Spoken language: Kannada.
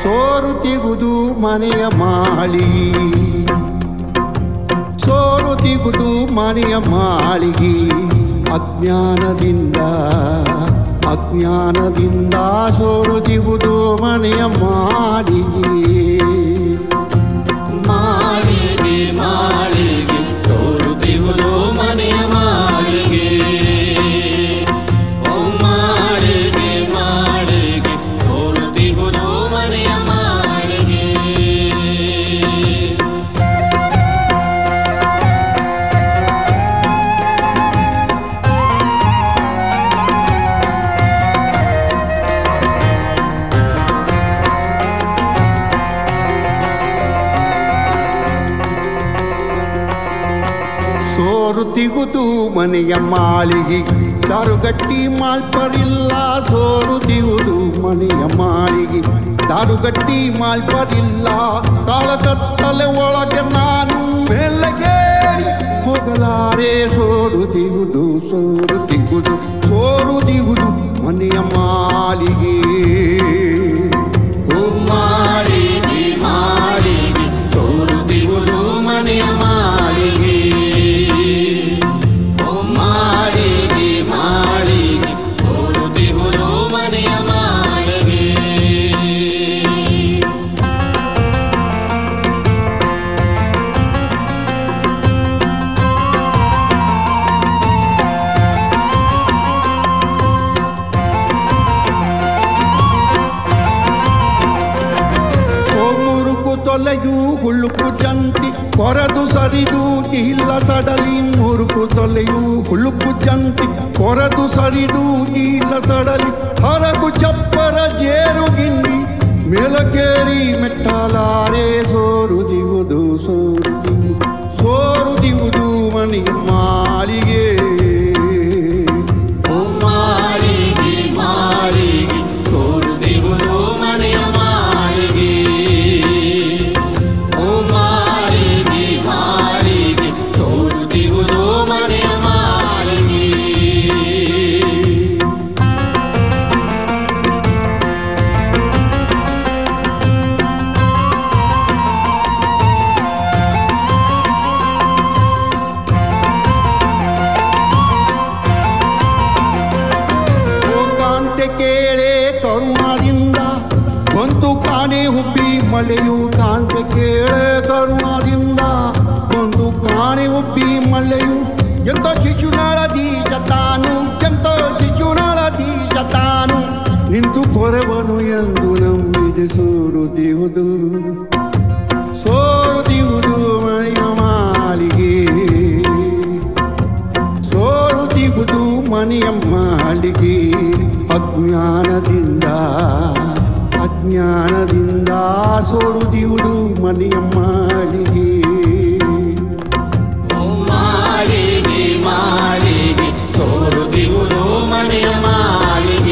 ಸೋರುತಿಗುದು ಮನೆಯ ಮಾಳಿ ಸೋರುತಿಗುದು ಮನೆಯ ಮಾಳಿಗೆ ಅಜ್ಞಾನದಿಂದ ಅಜ್ಞಾನದಿಂದ ಸೋರುತಿಗುದು ಮನೆಯ ಮಾಳಿಗೆ ಮಾಳಿಗೆ ಮಾಳಿಗೆ ಸೋರುತ್ತಿರುವುದು ಮನೆಯ ಮಾಳಿಗೆ ಓ ಮಾಳಿಗೆ ಮಾಳಿಗೆ ಸೋರುತ್ತಿರುವುದು ಮನೆಯ ಮಾಳಿಗೆ ಸೋರುತಿಗುದು ಮನೆಯ ಮಾಳಿಗೆ ದಾರುಗಟ್ಟಿ ಮಾಲ್ಪರಿಲ್ಲ ಸೋರುತಿಗುದು ಮನೆಯ ಮಾಳಿಗೆ ದಾರುಗಟ್ಟಿ ಮಾಲ್ಪರಿಲ್ಲ ಕಾಳಕತ್ತಲೆ ಒಳಗೆ ನಾನು ಮೆಲ್ಲಗೇರಿ ಹೋಗಲಾರೆ ಸೋರುತಿಗುದು ಸೋರುತಿಗುದು ಸೋರುತಿಗುದು ಮನೆಯ ಮಾಳಿಗೆ ಓ ಮಾಳಿಗೆ ಮಾಳಿಗೆ ಸೋರುತ್ತಿರುವುದು ಮನೆಯ ಮಾಳಿಗೆ ಓ ಮಾಳಿಗೆ ಮಾಳಿಗೆ ಸೋರುತ್ತಿರುವುದು ಮನೆಯ ಮಾಳಿಗೆ ಓ ಮುರುಕು ತೊಲೆಯು ಹುಳುಕು ಜಂತಿ ಕೊರದು ಸರಿದು ಇಲ್ಲ ಸಡಲಿ ಮುರುಕು ತೊಲೆಯು ಹುಳುಕು ಜಂತಿ ಕೊರದು ಸರಿದು ಇಲ್ಲ ಸಡಲಿ ಹರಕು ಚಪ್ಪರ ಜೇರು ಗಿಂಡಿ ಮೇಲಕೇರಿ ಮೆಟ್ಟಲಾರೆ ಸೋರುದಿವುದು ಸೋರುದಿವು ಸೋರುದಿವುದು ಮನಿ ಮಾಳಿಗೆ ಓ ಮಾಳಿಗೆ ಮಾಳಿಗೆ ಸೋರುತ್ತಿರುವುದು ಮನೆಯ ಮಾಳಿಗೆ ಓ ಮಾಳಿಗೆ ಮಾಳಿಗೆ ಸೋರುತ್ತಿರುವುದು ಮನೆಯ ಮಾಳಿಗೆ ಓ ಕಾಂತೆ ಕೇಳೆ ಕರುಣದಿಂದ ಬಂತು ಕಾಣೆ ಹುಬ್ಬಿ ಮಳೆಯು ಕಾಂತೆ ಕೇಳೆ ಕರುಣದಿಂದ ಬಂತು ಕಾಣೆ ಹುಬ್ಬಿ ಮಳೆಯು ಎಂತ ಶಿಶುನಾಳ ದೀಶ ತಾನು ಎಂತ ಶಿಶುನಾಳ ದೀಶ ತಾನು ನಿಂತು ಪೊರವನು ಎಂದು ನಂಬಿದೆ ಸೋರುದಿಹುದು ಸೋರುದಿಹುದು ಮನೆಯ ಮಾಳಿಗೆ ಸೋರುತ್ತಿಗುದು ಮನೆಯ ಮಾಳಿಗೆ ಅಜ್ಞಾನದಿಂದ ಅಜ್ಞಾನದಿಂದ ಸೋರುದಿಯುವುದು ಮನೆಯ ಮಾಳಿಗೆ ಓ ಮಾಳಿಗೆ ಮಾಳಿಗೆ ಸೋರುತ್ತಿರುವುದು ಮನೆಯ ಮಾಳಿಗೆ